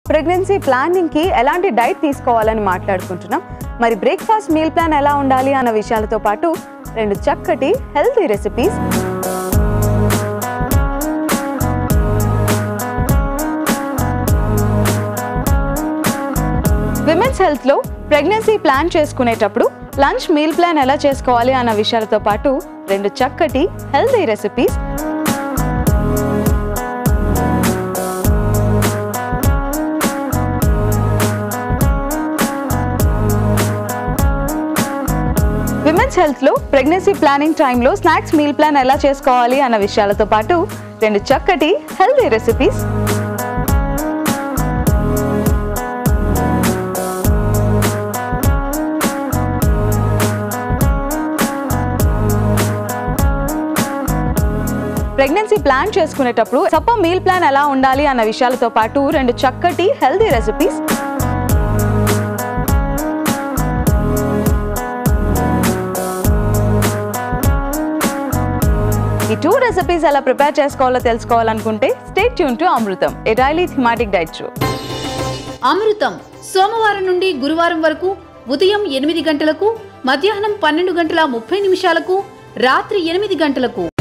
pregnancy ప్లానింగ్కి ఎలాంటి diet తీసుకోవాలని మాట్లాడుకుంటున్నాం మరి బ్రేక్ఫాస్ట్ మీల్ ప్లాన్ ఎలా ఉండాలి అన్న విషయాలతో పాటు రెండు చక్కటి హెల్తీ రెసిపీస్ విమెన్స్ హెల్త్లో ప్రెగ్నెన్సీ ప్లాన్ చేసుకునేటప్పుడు లంచ్ మీల్ ప్లాన్ ఎలా చేసుకోవాలి అన్న విషయాలతో పాటు రెండు చక్కటి హెల్తీ రెసిపీస్ విమెన్స్ హెల్త్లో ప్రెగ్నెన్సీ ప్లానింగ్ టైంలో స్నాక్స్ మీల్ ప్లాన్ ఎలా చేసుకోవాలి అన్న విషయాలతో పాటు రెండు చక్కటి హెల్తీ రెసిపీస్ ప్రెగ్నెన్సీ ప్లాన్ చేసుకునేటప్పుడు సప్ప మీల్ ప్లాన్ ఎలా ఉండాలి అన్న విషయాలతో పాటు రెండు చక్కటి హెల్తీ రెసిపీస్ ఈ టూ రెసిపీస్ ఎలా ప్రిపేర్ చేసుకోవాలో తెలుసుకోవాలనుకుంటే stay tuned to Amrutham a daily thematic diet show Amrutham సోమవారం నుండి గురువారం వరకు ఉదయం ఎనిమిది గంటలకు మధ్యాహ్నం పన్నెండు గంటల ముప్పై నిమిషాలకు రాత్రి ఎనిమిది గంటలకు